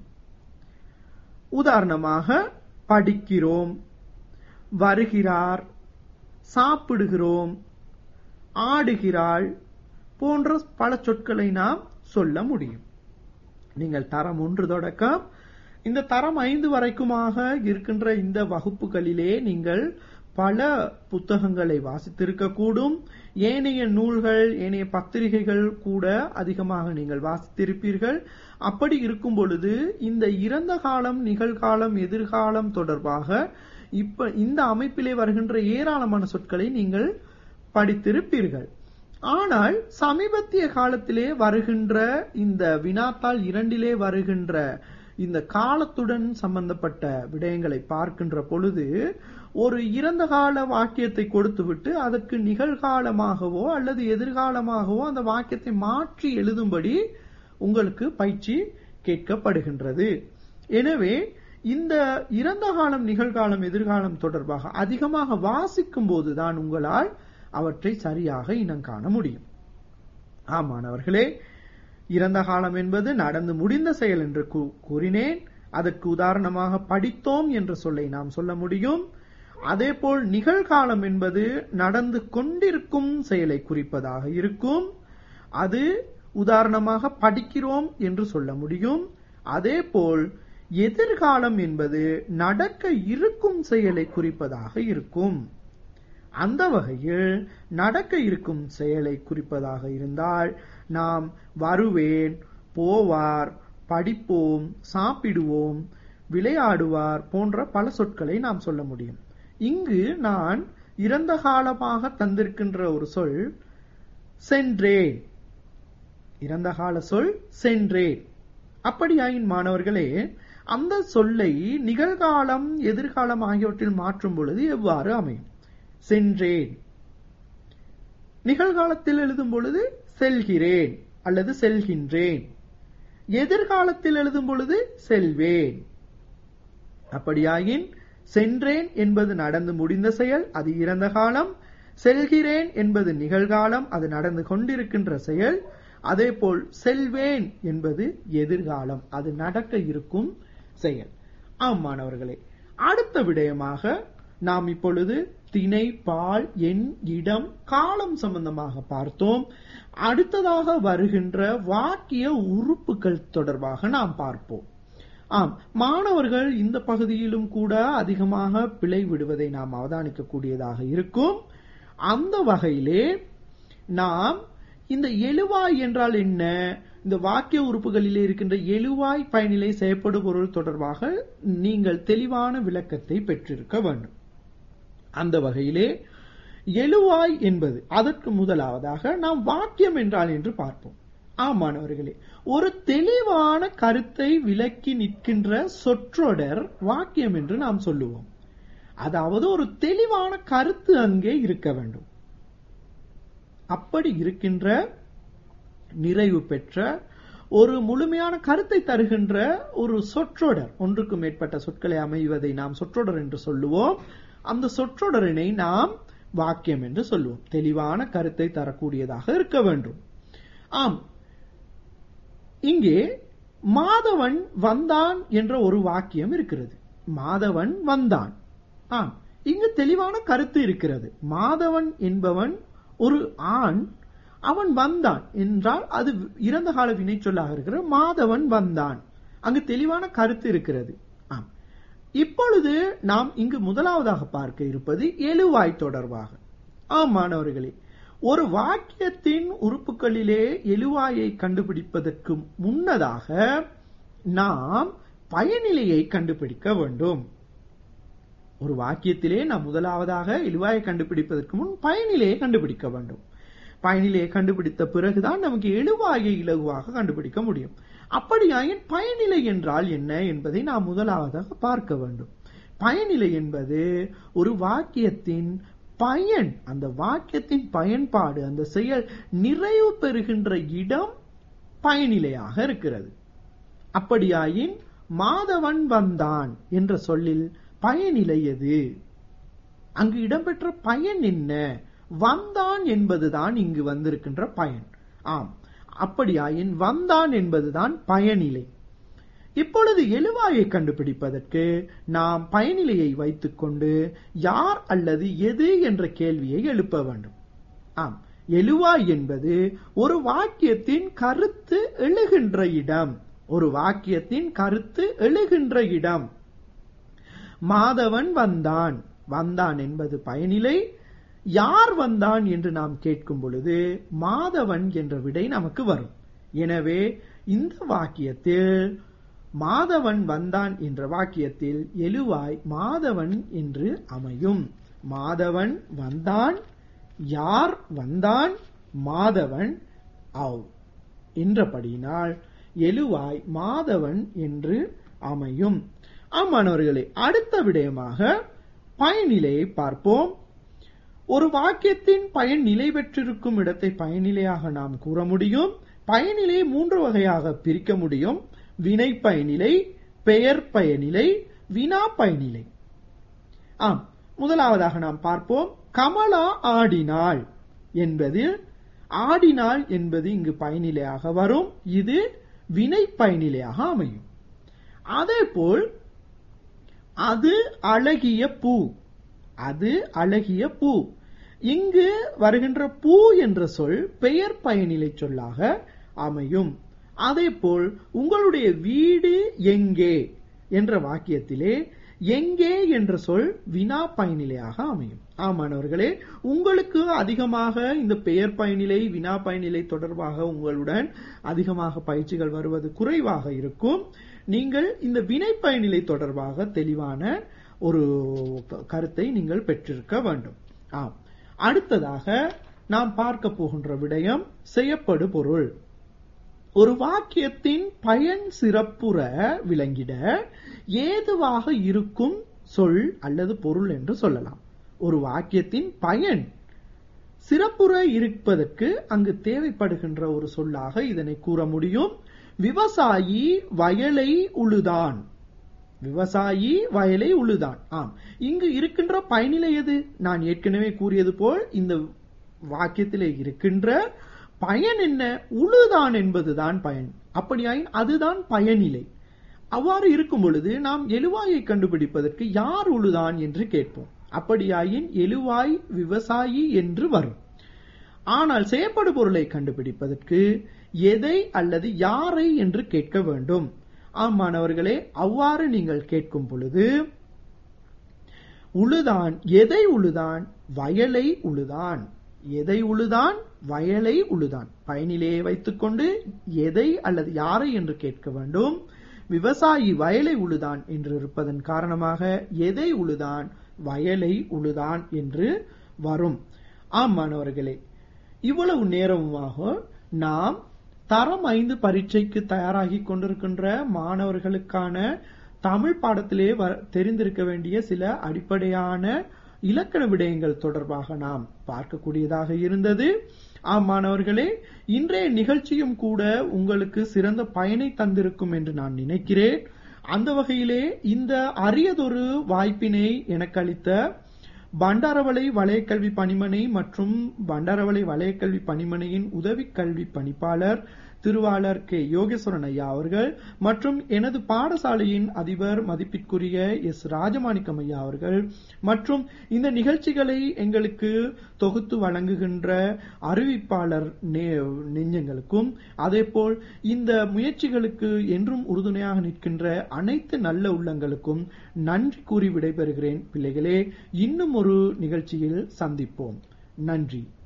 உதாரணமாக படிக்கிறோம் வருகிறார் சாப்பிடுகிறோம் ஆடுகிறாள் போன்ற பல சொற்களை நாம் சொல்ல முடியும் நீங்கள் தரம் ஒன்று தொடக்கம் இந்த தரம் ஐந்து வரைக்குமாக இருக்கின்ற இந்த வகுப்புகளிலே நீங்கள் பல புத்தகங்களை வாசித்திருக்கக்கூடும் ஏனைய நூல்கள் ஏனைய பத்திரிகைகள் கூட அதிகமாக நீங்கள் வாசித்திருப்பீர்கள் அப்படி இருக்கும் பொழுது இந்த இறந்த காலம் நிகழ்காலம் எதிர்காலம் தொடர்பாக இப்ப இந்த அமைப்பிலே வருகின்ற ஏராளமான சொற்களை நீங்கள் படித்திருப்பீர்கள் ஆனால் சமீபத்திய காலத்திலே வருகின்ற இந்த வினாத்தாள் இரண்டிலே வருகின்ற இந்த காலத்துடன் சம்பந்தப்பட்ட விடயங்களை பார்க்கின்ற பொழுது ஒரு இறந்த கால வாக்கியத்தை கொடுத்துவிட்டு அதற்கு நிகழ்காலமாகவோ அல்லது எதிர்காலமாகவோ அந்த வாக்கியத்தை மாற்றி எழுதும்படி உங்களுக்கு பயிற்சி கேட்கப்படுகின்றது எனவே இந்த இறந்த காலம் நிகழ்காலம் எதிர்காலம் தொடர்பாக அதிகமாக வாசிக்கும் போதுதான் உங்களால் அவற்றை சரியாக இனம் காண முடியும் ஆமானவர்களே இறந்த காலம் என்பது நடந்து முடிந்த செயல் என்று கூ- கூறினேன் அதற்கு உதாரணமாக படித்தோம் என்ற சொல்லை நாம் சொல்ல முடியும் அதேபோல் நிகழ்காலம் என்பது நடந்து கொண்டிருக்கும் செயலை குறிப்பதாக இருக்கும் அது உதாரணமாக படிக்கிறோம் என்று சொல்ல முடியும் அதேபோல் எதிர்காலம் என்பது நடக்க இருக்கும் செயலை குறிப்பதாக இருக்கும் அந்த வகையில் நடக்க இருக்கும் செயலை குறிப்பதாக இருந்தால் நாம் வருவேன் போவார் படிப்போம் சாப்பிடுவோம் விளையாடுவார் போன்ற பல சொற்களை நாம் சொல்ல முடியும் இங்கு நான் இறந்த காலமாக தந்திருக்கின்ற ஒரு சொல் சென்றேன் இறந்த கால சொல் சென்றேன் அப்படியாயின் மாணவர்களே அந்த சொல்லை நிகழ்காலம் எதிர்காலம் ஆகியவற்றில் மாற்றும் பொழுது எவ்வாறு அமையும் சென்றேன் நிகழ்காலத்தில் எழுதும் பொழுது செல்கிறேன் அல்லது செல்கின்றேன் எதிர்காலத்தில் எழுதும் பொழுது செல்வேன் அப்படியாயின் சென்றேன் என்பது நடந்து முடிந்த செயல் அது இறந்த காலம் செல்கிறேன் என்பது நிகழ்காலம் அது நடந்து கொண்டிருக்கின்ற செயல் அதேபோல் செல்வேன் என்பது எதிர்காலம் அது நடக்க இருக்கும் செயல் ஆம் மாணவர்களே அடுத்த விடயமாக நாம் இப்பொழுது திணை பால் எண் இடம் காலம் சம்பந்தமாக பார்த்தோம் அடுத்ததாக வருகின்ற வாக்கிய உறுப்புகள் தொடர்பாக நாம் பார்ப்போம் ஆம் மாணவர்கள் இந்த பகுதியிலும் கூட அதிகமாக பிழை விடுவதை நாம் அவதானிக்கக்கூடியதாக இருக்கும் அந்த வகையிலே நாம் இந்த எழுவாய் என்றால் என்ன இந்த வாக்கிய உறுப்புகளிலே இருக்கின்ற எழுவாய் பயனிலை செயற்படு பொருள் தொடர்பாக நீங்கள் தெளிவான விளக்கத்தை பெற்றிருக்க வேண்டும் அந்த வகையிலே எழுவாய் என்பது அதற்கு முதலாவதாக நாம் வாக்கியம் என்றால் என்று பார்ப்போம் ஆமானவர்களே ஒரு தெளிவான கருத்தை விளக்கி நிற்கின்ற சொற்றொடர் வாக்கியம் என்று நாம் சொல்லுவோம் அதாவது ஒரு தெளிவான கருத்து அங்கே இருக்க வேண்டும் அப்படி இருக்கின்ற நிறைவு பெற்ற ஒரு முழுமையான கருத்தை தருகின்ற ஒரு சொற்றொடர் ஒன்றுக்கு மேற்பட்ட சொற்களை அமைவதை நாம் சொற்றொடர் என்று சொல்லுவோம் அந்த சொற்றொடரினை நாம் வாக்கியம் என்று சொல்லுவோம் தெளிவான கருத்தை தரக்கூடியதாக இருக்க வேண்டும் ஆம் இங்கே மாதவன் வந்தான் என்ற ஒரு வாக்கியம் இருக்கிறது மாதவன் வந்தான் ஆம் இங்கு தெளிவான கருத்து இருக்கிறது மாதவன் என்பவன் ஒரு ஆண் அவன் வந்தான் என்றால் அது இறந்த கால வினை சொல்லாக இருக்கிற மாதவன் வந்தான் அங்கு தெளிவான கருத்து இருக்கிறது ஆம் இப்பொழுது நாம் இங்கு முதலாவதாக பார்க்க இருப்பது எழுவாய் தொடர்பாக ஆம் மாணவர்களே ஒரு வாக்கியத்தின் உறுப்புகளிலே எழுவாயை கண்டுபிடிப்பதற்கு முன்னதாக நாம் பயனிலையை கண்டுபிடிக்க வேண்டும் ஒரு வாக்கியத்திலே நாம் முதலாவதாக எழுவாயை கண்டுபிடிப்பதற்கு முன் பயனிலையை கண்டுபிடிக்க வேண்டும் பயனிலையை கண்டுபிடித்த பிறகுதான் நமக்கு எழுவாயை இலகுவாக கண்டுபிடிக்க முடியும் அப்படியாயின் பயனிலை என்றால் என்ன என்பதை நாம் முதலாவதாக பார்க்க வேண்டும் பயனிலை என்பது ஒரு வாக்கியத்தின் பயன் அந்த வாக்கியத்தின் பயன்பாடு அந்த செயல் நிறைவு பெறுகின்ற இடம் பயனிலையாக இருக்கிறது அப்படியாயின் மாதவன் வந்தான் என்ற சொல்லில் பயனிலை எது அங்கு இடம்பெற்ற பயன் என்ன வந்தான் என்பதுதான் இங்கு வந்திருக்கின்ற பயன் ஆம் அப்படியாயின் வந்தான் என்பதுதான் பயனிலை இப்பொழுது எழுவாயை கண்டுபிடிப்பதற்கு நாம் பயனிலையை வைத்துக்கொண்டு யார் அல்லது எது என்ற கேள்வியை எழுப்ப வேண்டும் ஆம் எழுவாய் என்பது ஒரு வாக்கியத்தின் கருத்து எழுகின்ற இடம் ஒரு வாக்கியத்தின் கருத்து எழுகின்ற இடம் மாதவன் வந்தான் வந்தான் என்பது பயனிலை யார் வந்தான் என்று நாம் கேட்கும் பொழுது மாதவன் என்ற விடை நமக்கு வரும் எனவே இந்த வாக்கியத்தில் மாதவன் வந்தான் என்ற வாக்கியத்தில் எழுவாய் மாதவன் என்று அமையும் மாதவன் வந்தான் யார் வந்தான் மாதவன் ஆவ் என்றபடியினால் எழுவாய் மாதவன் என்று அமையும் ஆமானவர்களே அடுத்த விடயமாக பயனிலையை பார்ப்போம் ஒரு வாக்கியத்தின் பயன் நிலை பெற்றிருக்கும் இடத்தை பயனிலையாக நாம் கூற முடியும் பயனிலையை மூன்று வகையாக பிரிக்க முடியும் வினை பயனிலை பெயர் பயனிலை வினா பயனிலை ஆம் முதலாவதாக நாம் பார்ப்போம் கமலா ஆடினாள் என்பது ஆடினாள் என்பது இங்கு பயனிலையாக வரும் இது வினை பயனிலையாக அமையும் அதேபோல் அது அழகிய பூ அது அழகிய பூ இங்கு வருகின்ற பூ என்ற சொல் பெயர் பயனிலை சொல்லாக அமையும் அதேபோல் உங்களுடைய வீடு எங்கே என்ற வாக்கியத்திலே எங்கே என்ற சொல் வினா பயனிலையாக அமையும் ஆமானவர்களே உங்களுக்கு அதிகமாக இந்த பெயர் பயனிலை வினா பயனிலை தொடர்பாக உங்களுடன் அதிகமாக பயிற்சிகள் வருவது குறைவாக இருக்கும் நீங்கள் இந்த வினை பயனிலை தொடர்பாக தெளிவான ஒரு கருத்தை நீங்கள் பெற்றிருக்க வேண்டும் ஆம் அடுத்ததாக நாம் பார்க்க போகின்ற விடயம் செய்யப்படு பொருள் ஒரு வாக்கியத்தின் பயன் சிறப்புற விளங்கிட ஏதுவாக இருக்கும் சொல் அல்லது பொருள் என்று சொல்லலாம் ஒரு வாக்கியத்தின் பயன் சிறப்புற இருப்பதற்கு அங்கு தேவைப்படுகின்ற ஒரு சொல்லாக இதனை கூற முடியும் விவசாயி வயலை உழுதான் விவசாயி வயலை உழுதான் ஆம் இங்கு இருக்கின்ற பயனிலை எது நான் ஏற்கனவே கூறியது போல் இந்த வாக்கியத்திலே இருக்கின்ற பயன் என்ன உழுதான் என்பதுதான் பயன் அப்படியாயின் அதுதான் பயனிலை அவ்வாறு இருக்கும் பொழுது நாம் எழுவாயை கண்டுபிடிப்பதற்கு யார் உழுதான் என்று கேட்போம் அப்படியாயின் எழுவாய் விவசாயி என்று வரும் ஆனால் செயற்படு பொருளை கண்டுபிடிப்பதற்கு எதை அல்லது யாரை என்று கேட்க வேண்டும் ஆம் மாணவர்களே அவ்வாறு நீங்கள் கேட்கும் பொழுது உழுதான் எதை உழுதான் வயலை உழுதான் எதை உழுதான் வயலை உழுதான் பயனிலே வைத்துக்கொண்டு எதை அல்லது யாரை என்று கேட்க வேண்டும் விவசாயி வயலை உழுதான் என்று இருப்பதன் காரணமாக எதை உழுதான் வயலை உழுதான் என்று வரும் ஆம் மாணவர்களே இவ்வளவு நேரமுமாக நாம் தரம் ஐந்து பரீட்சைக்கு தயாராகி கொண்டிருக்கின்ற மாணவர்களுக்கான தமிழ் பாடத்திலே தெரிந்திருக்க வேண்டிய சில அடிப்படையான இலக்கண விடயங்கள் தொடர்பாக நாம் பார்க்கக்கூடியதாக இருந்தது ஆம் மாணவர்களே இன்றைய நிகழ்ச்சியும் கூட உங்களுக்கு சிறந்த பயனை தந்திருக்கும் என்று நான் நினைக்கிறேன் அந்த வகையிலே இந்த அரியதொரு வாய்ப்பினை எனக்கு அளித்த பண்டாரவளை வலயக்கல்வி பணிமனை மற்றும் பண்டாரவளை வலயக்கல்வி பணிமனையின் உதவி கல்வி பணிப்பாளர் திருவாளர் கே யோகேஸ்வரன் ஐயா அவர்கள் மற்றும் எனது பாடசாலையின் அதிபர் மதிப்பிற்குரிய எஸ் ராஜமாணிக்கம் ஐயா அவர்கள் மற்றும் இந்த நிகழ்ச்சிகளை எங்களுக்கு தொகுத்து வழங்குகின்ற அறிவிப்பாளர் நெஞ்சங்களுக்கும் அதேபோல் இந்த முயற்சிகளுக்கு என்றும் உறுதுணையாக நிற்கின்ற அனைத்து நல்ல உள்ளங்களுக்கும் நன்றி கூறி விடைபெறுகிறேன் பிள்ளைகளே இன்னும் ஒரு நிகழ்ச்சியில் சந்திப்போம் நன்றி